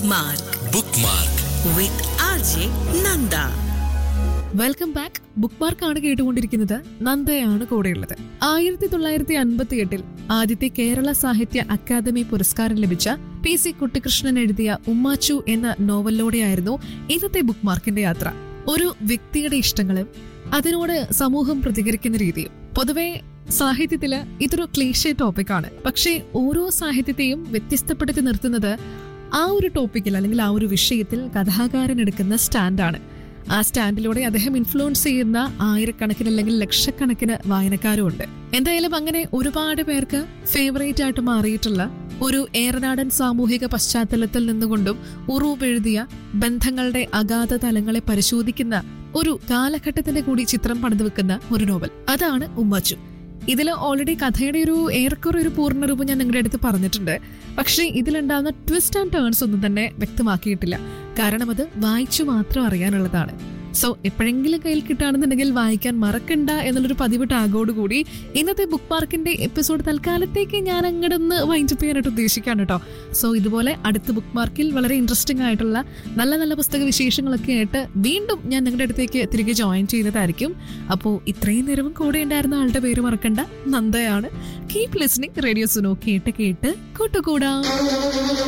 Bookmark bookmark with RJ Nanda. Welcome back ബുക്ക് മാർക്കാണ് കേട്ടുകൊണ്ടിരിക്കുന്നത് നന്ദയാണ് കൂടെയുള്ളത് ആയിരത്തി തൊള്ളായിരത്തി അൻപത്തി എട്ടിൽ ആദ്യത്തെ കേരള സാഹിത്യ അക്കാദമി പുരസ്കാരം ലഭിച്ച പി സി കുട്ടിക്കൃഷ്ണൻ എഴുതിയ ഉമ്മാച്ചു എന്ന നോവലിലൂടെയായിരുന്നു ഇന്നത്തെ ബുക്ക് മാർക്കിന്റെ യാത്ര ഒരു വ്യക്തിയുടെ ഇഷ്ടങ്ങളും അതിനോട് സമൂഹം പ്രതികരിക്കുന്ന രീതിയും പൊതുവെ സാഹിത്യത്തില് ഇതൊരു ക്ലീഷേ ടോപ്പിക്കാണ് പക്ഷേ ഓരോ സാഹിത്യത്തെയും വ്യത്യസ്തപ്പെടുത്തി നിർത്തുന്നത് ആ ഒരു ടോപ്പിക്കിൽ അല്ലെങ്കിൽ ആ ഒരു വിഷയത്തിൽ കഥാകാരൻ എടുക്കുന്ന സ്റ്റാൻഡാണ് ആ സ്റ്റാൻഡിലൂടെ അദ്ദേഹം ഇൻഫ്ലുവൻസ് ചെയ്യുന്ന ആയിരക്കണക്കിന് അല്ലെങ്കിൽ ലക്ഷക്കണക്കിന് വായനക്കാരും ഉണ്ട് എന്തായാലും അങ്ങനെ ഒരുപാട് പേർക്ക് ഫേവറേറ്റ് ആയിട്ട് മാറിയിട്ടുള്ള ഒരു ഏറനാടൻ സാമൂഹിക പശ്ചാത്തലത്തിൽ നിന്നുകൊണ്ടും ഉറൂബ് എഴുതിയ ബന്ധങ്ങളുടെ അഗാധ തലങ്ങളെ പരിശോധിക്കുന്ന ഒരു കാലഘട്ടത്തിന്റെ കൂടി ചിത്രം പണിതു വെക്കുന്ന ഒരു നോവൽ അതാണ് ഉമ്മച്ചു ഇതിൽ ഓൾറെഡി കഥയുടെ ഒരു ഏറെക്കുറെ ഒരു പൂർണ്ണരൂപം ഞാൻ നിങ്ങളുടെ അടുത്ത് പറഞ്ഞിട്ടുണ്ട് പക്ഷേ ഇതിലുണ്ടാകുന്ന ട്വിസ്റ്റ് ആൻഡ് ടേൺസ് ഒന്നും തന്നെ വ്യക്തമാക്കിയിട്ടില്ല കാരണം അത് വായിച്ചു മാത്രം അറിയാനുള്ളതാണ് സോ എപ്പോഴെങ്കിലും കയ്യിൽ കിട്ടുകയാണെന്നുണ്ടെങ്കിൽ വായിക്കാൻ മറക്കണ്ട എന്നുള്ളൊരു പതിവ് ടാഗോടുകൂടി ഇന്നത്തെ ബുക്ക് പാർക്കിന്റെ എപ്പിസോഡ് തൽക്കാലത്തേക്ക് ഞാൻ അങ്ങോട്ട് ഒന്ന് വൈൻഡപ്പ് ചെയ്യാനായിട്ട് ഉദ്ദേശിക്കുകയാണ് കേട്ടോ സോ ഇതുപോലെ അടുത്ത ബുക്ക് മാർക്കിൽ വളരെ ഇൻട്രസ്റ്റിംഗ് ആയിട്ടുള്ള നല്ല നല്ല പുസ്തക വിശേഷങ്ങളൊക്കെ ആയിട്ട് വീണ്ടും ഞാൻ നിങ്ങളുടെ അടുത്തേക്ക് തിരികെ ജോയിൻ ചെയ്യുന്നതായിരിക്കും അപ്പോൾ ഇത്രയും നേരവും കൂടെ ഉണ്ടായിരുന്ന ആളുടെ പേര് മറക്കണ്ട നന്ദയാണ് കീപ് ലിസ്ണിംഗ് റേഡിയോ സുനോ കേട്ട് കേട്ട് കൂട്ടുകൂടാ